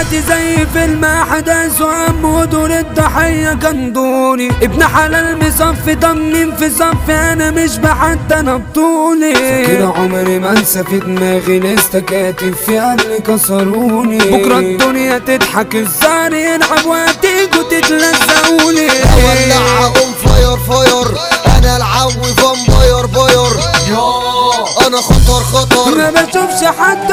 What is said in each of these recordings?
حياتي زي فيلم احداث وهم ودور الضحية كان دوري ابن حلال مصفي ضمن في صفي انا مش بحتى انا بطولي كده عمري ما انسى في دماغي لسه كاتب في قلبي كسروني بكرة الدنيا تضحك الزهر يلعب وهتيجوا تتلزقوني اولع اقوم فاير فاير انا العوي فامباير باير انا خطر خطر ما بشوفش حد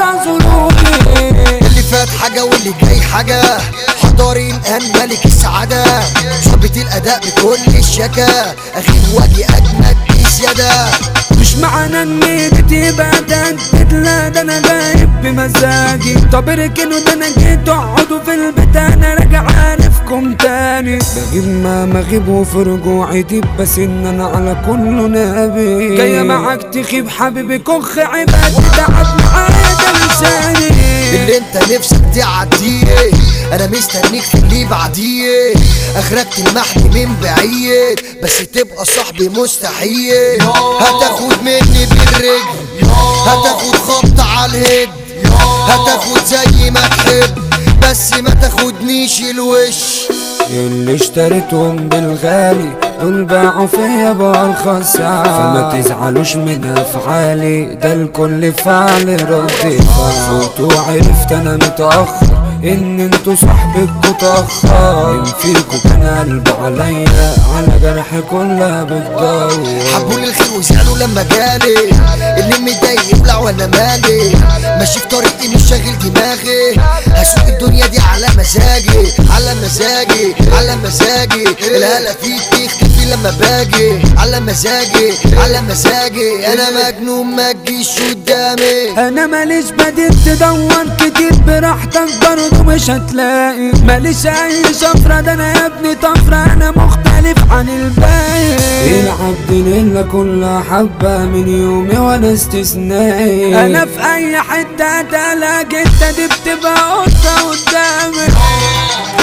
اعذروني اللي فات حاجة واللي جاي حاجة حضاري الآن ملك السعادة شعبة الأداء بكل الشكا أغيب واجي أجمد بزيادة مش معنى ان ايدي تبقى تهدد لا ده انا جايب بمزاجي طب اركنوا ده انا جيت اقعدوا في البيت انا راجع عارفكم تاني بجيب ما مغيب وفي رجوعي ديب بس ان انا على كله نبي جاية معاك تخيب حبيبي كخ عباد تعب معايا ده لساني اللي انت نفسك تعديه انا مستنيك في اللي بعديه اخرك تلمحني من بعيد بس تبقى صاحبي مستحيل هتاخد مني بالرجل هتاخد خبط على الهد هتاخد زي ما تحب بس ما تاخدنيش الوش اللي اشتريتهم بالغالي دول باعوا فيا بأرخص سعر فما تزعلوش من افعالي ده الكل فعل ردي فوت وعرفت انا متأخر ان انتوا صاحبكوا تأخر مين فيكوا كان قلبه عليا على جرح كلها بتدور حبوني الخير وزعلوا لما جالي اللي متضايق يبلع وانا مالي ماشي في طريقي مش شاغل دماغي هسوق الدنيا دي على مزاجي على مزاجي على مزاجي الهلا فيك تختفي لما باجي على مزاجي على مزاجي انا مجنون ما تجيش قدامي انا ماليش بديل تدور كتير براحتك برضه مش هتلاقي ماليش اي شفرة ده انا يا ابني طفرة انا مختلف عن الباقي العبد لله كل حبة من يومي وانا استثنائي انا في اي حتة هتلاقي انت دي بتبقى قطة قدامي